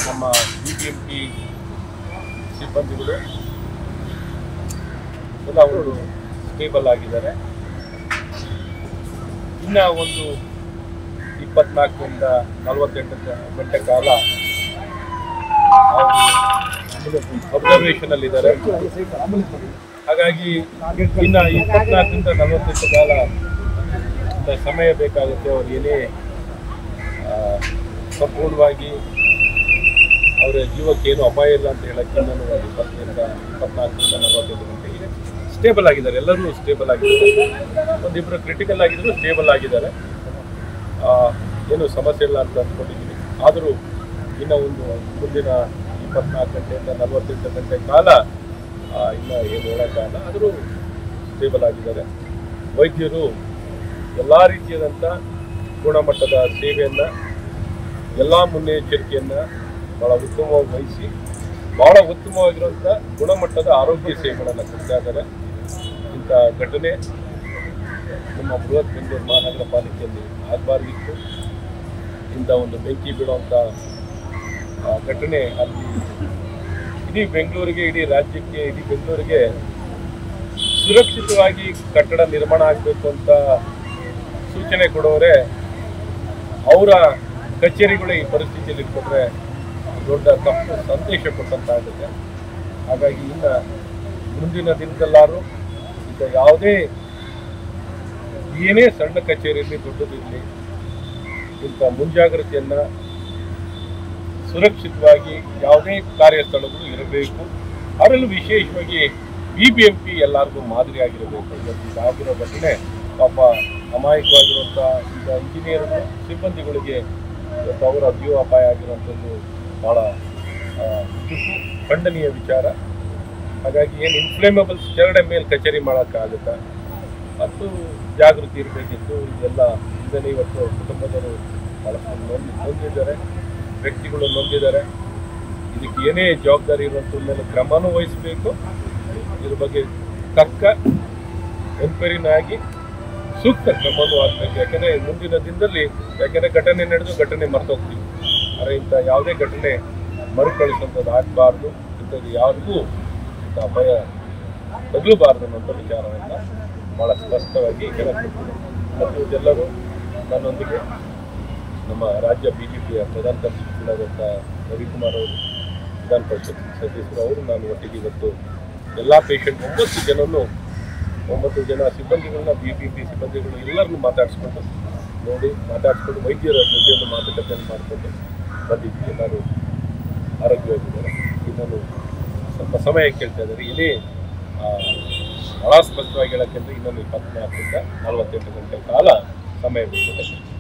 ನಮ್ಮ B B M P ಸಿಬ್ಬಂದಿಗಳು ಎಲ್ಲ ಒಂದು ಸ್ಟೇಬಲ್ ಆಗಿದ್ದಾರೆ ಇನ್ನ ಒಂದು ಇಪ್ಪತ್ನಾಲ್ಕರಿಂದ ನಲವತ್ತೆಂಟು ಗಂಟೆ ಕಾಲ ಅಬ್ಸರ್ವೇಷನ್ ಅಲ್ಲಿ ಇದ್ದಾರೆ ಹಾಗಾಗಿ ಇನ್ನ ಇಪ್ಪತ್ನಾಲ್ಕರಿಂದ ನಲವತ್ತೆಂಟು ಕಾಲ ಇಂಥ ಸಮಯ ಬೇಕಾಗುತ್ತೆ ಅವ್ರು ಏನೇ ಆ, ಸಂಪೂರ್ಣವಾಗಿ ಅವರ ಜೀವಕ್ಕೆ ಏನು ಅಪಾಯ ಇಲ್ಲ ಅಂತ ಹೇಳಕ್ಕೆ ನಾನು ಒಂದು ಇಪ್ಪತ್ತರಿಂದ ಇಪ್ಪತ್ನಾಲ್ಕರಿಂದ ನಲವತ್ತೈದು ಗಂಟೆಗೆ ಸ್ಟೇಬಲ್ ಆಗಿದ್ದಾರೆ ಎಲ್ಲರೂ ಸ್ಟೇಬಲ್ ಆಗಿದ್ದಾರೆ ಒಂದಿಬ್ಬರು ಕ್ರಿಟಿಕಲ್ ಆಗಿದ್ರು ಸ್ಟೇಬಲ್ ಆಗಿದ್ದಾರೆ ಆ, ಏನು ಸಮಸ್ಯೆ ಇಲ್ಲ ಅಂತ ಅಂದ್ಕೊಂಡಿದ್ದೀನಿ ಆದರೂ ಇನ್ನು ಒಂದು ಮುಂದಿನ ಇಪ್ಪತ್ನಾಲ್ಕು ಗಂಟೆಯಿಂದ ನಲವತ್ತೆಂಟು ಗಂಟೆ ಕಾಲ ಆ, ಇನ್ನು ಏನು ಹೇಳೋಕ್ಕಾಗಲ್ಲ ಆದರೂ ಸ್ಟೇಬಲ್ ಆಗಿದ್ದಾರೆ ವೈದ್ಯರು ಎಲ್ಲ ರೀತಿಯಾದಂಥ ಗುಣಮಟ್ಟದ ಸೇವೆಯನ್ನು ಎಲ್ಲ ಮುನ್ನೆಚ್ಚರಿಕೆಯನ್ನು ಭಾಳ ಉತ್ತಮವಾಗಿ ವಹಿಸಿ ಭಾಳ ಉತ್ತಮವಾಗಿರುವಂಥ ಗುಣಮಟ್ಟದ ಆರೋಗ್ಯ ಸೇವೆಗಳನ್ನು ಕೊಡ್ತಾ ಇದ್ದಾರೆ ಇಂಥ ಘಟನೆ ನಮ್ಮ ಬೃಹತ್ ಬೆಂಗಳೂರು ಮಹಾನಗರ ಪಾಲಿಕೆಯಲ್ಲಿ ಆಗಬಾರ್ದಿತ್ತು ಇಂಥ ಒಂದು ಬೆಂಕಿ ಬೀಳುವಂಥ ಆ, ಘಟನೆ ಅಲ್ಲಿ ಇಡೀ ಬೆಂಗಳೂರಿಗೆ ಇಡೀ ರಾಜ್ಯಕ್ಕೆ ಇಡೀ ಬೆಂಗಳೂರಿಗೆ ಸುರಕ್ಷಿತವಾಗಿ ಕಟ್ಟಡ ನಿರ್ಮಾಣ ಆಗಬೇಕು ಅಂತ ಸೂಚನೆ ಕೊಡೋರೆ ಅವರ ಕಚೇರಿಗಳೇ ಈ ಪರಿಸ್ಥಿತಿಯಲ್ಲಿ ಇಟ್ಕೊಂಡ್ರೆ ದೊಡ್ಡ ತಪ್ಪು ಸಂದೇಶ ಕೊಟ್ಟಂತಾಗುತ್ತೆ ಹಾಗಾಗಿ ಇನ್ನು ಮುಂದಿನ ದಿನದಲ್ಲಾರು ಈಗ ಯಾವುದೇ ಏನೇ ಸಣ್ಣ ಕಚೇರಿಯಲ್ಲಿ ದೊಡ್ಡದಿರಲಿ ಇಂಥ ಮುಂಜಾಗ್ರತೆಯನ್ನು ಸುರಕ್ಷಿತವಾಗಿ ಯಾವುದೇ ಕಾರ್ಯಸ್ಥಳಗಳು ಇರಬೇಕು ಅದರಲ್ಲೂ ವಿಶೇಷವಾಗಿ ಬಿ ಬಿ ಎಂ ಪಿ ಎಲ್ಲರಿಗೂ ಮಾದರಿಯಾಗಿರಬೇಕು ಇವತ್ತು ಇದಾಗಿರೋ ಘಟನೆ ಪಾಪ ಅಮಾಯಕವಾಗಿರುವಂಥ ಈಗ ಇಂಜಿನಿಯರ್ಗಳು ಸಿಬ್ಬಂದಿಗಳಿಗೆ ಇವತ್ತು ಅವರ ಜೀವ ಅಪಾಯ ಆಗಿರುವಂಥದ್ದು ಭಾಳ ಆ, ದುಃಖ ಖಂಡನೀಯ ವಿಚಾರ ಹಾಗಾಗಿ ಏನು ಇನ್ಫ್ಲೇಮಬಲ್ಸ್ ಕೆರಡೆ ಮೇಲೆ ಕಚೇರಿ ಮಾಡೋಕ್ಕಾಗುತ್ತಾ ಮತ್ತು ಜಾಗೃತಿ ಇರಬೇಕಿತ್ತು ಇದೆಲ್ಲ ಇದನ್ನು ಇವತ್ತು ಕುಟುಂಬದವರು ಭಾಳಷ್ಟು ನೊಂದು ನೊಂದಿದ್ದಾರೆ ವ್ಯಕ್ತಿಗಳು ನೊಂದಿದ್ದಾರೆ ಇದಕ್ಕೆ ಏನೇ ಜವಾಬ್ದಾರಿ ಇರುವಂಥ ಮೇಲೆ ಕ್ರಮನೂ ವಹಿಸಬೇಕು ಇದ್ರ ಬಗ್ಗೆ ತಕ್ಕ ಎನ್ಕ್ವೈರಿನಾಗಿ ಸೂಕ್ತ ಕ್ರಮನೂ ಆಗಬೇಕು ಯಾಕಂದರೆ ಮುಂದಿನ ದಿನದಲ್ಲಿ ಯಾಕೆಂದರೆ ಘಟನೆ ನಡೆದು ಘಟನೆ ಮರ್ತೋಗ್ತೀವಿ ಆದರೆ ಇಂಥ ಯಾವುದೇ ಘಟನೆ ಮರುಕಳಿಸುವಂಥದ್ದು ಆಗಬಾರ್ದು ಇಂಥದ್ದು ಯಾರಿಗೂ ಇಂಥ ಅಪಾಯ ತಗಲಬಾರ್ದು ಅನ್ನೋಂಥ ವಿಚಾರವನ್ನು ಭಾಳ ಸ್ಪಷ್ಟವಾಗಿ ಹೇಳಬೇಕು ಮತ್ತು ಇದೆಲ್ಲರೂ ನನ್ನೊಂದಿಗೆ ನಮ್ಮ ರಾಜ್ಯ ಬಿ ಜೆ ಪಿಯ ಪ್ರಧಾನ ಕಾರ್ಯದರ್ಶಿಗಳಾದಂಥ ರವಿಕುಮಾರ್ ಅವರು ವಿಧಾನ ಪರಿಷತ್ ಸದಸ್ಯರು ಅವರು ನಾನು ಒಟ್ಟಿಗೆ ಇವತ್ತು ಎಲ್ಲ ಪೇಷಂಟ್ ಒಂಬತ್ತು ಜನನು ಒಂಬತ್ತು ಜನ ಸಿಬ್ಬಂದಿಗಳನ್ನ ಬಿ ಪಿ ಪಿ ಸಿಬ್ಬಂದಿಗಳು ಎಲ್ಲರನ್ನು ಮಾತಾಡಿಸ್ಕೊಂಡು ನೋಡಿ ಮಾತಾಡಿಸ್ಕೊಂಡು ವೈದ್ಯರ ಜೊತೆಯನ್ನು ಮಾತುಕತೆಯನ್ನು ಮಾಡಿಕೊಂಡು ಬಂದಿದ್ವಿ ಎಲ್ಲರೂ ಆರೋಗ್ಯವಾಗಿದ್ದಾರೆ ಇನ್ನೊಂದು ಸ್ವಲ್ಪ ಸಮಯ ಕೇಳ್ತಾ ಇದ್ದಾರೆ ಏನೇ ಆ, ಭಾಳ ಸ್ಪಷ್ಟವಾಗಿ ಹೇಳೋಕ್ಕೆಂದ್ರೆ ಇನ್ನೊಂದು ಇಪ್ಪತ್ನಾಲ್ಕರಿಂದ ನಲವತ್ತೆಂಟು ಗಂಟೆ ಕಾಲ ಸಮಯ ಬೇಕು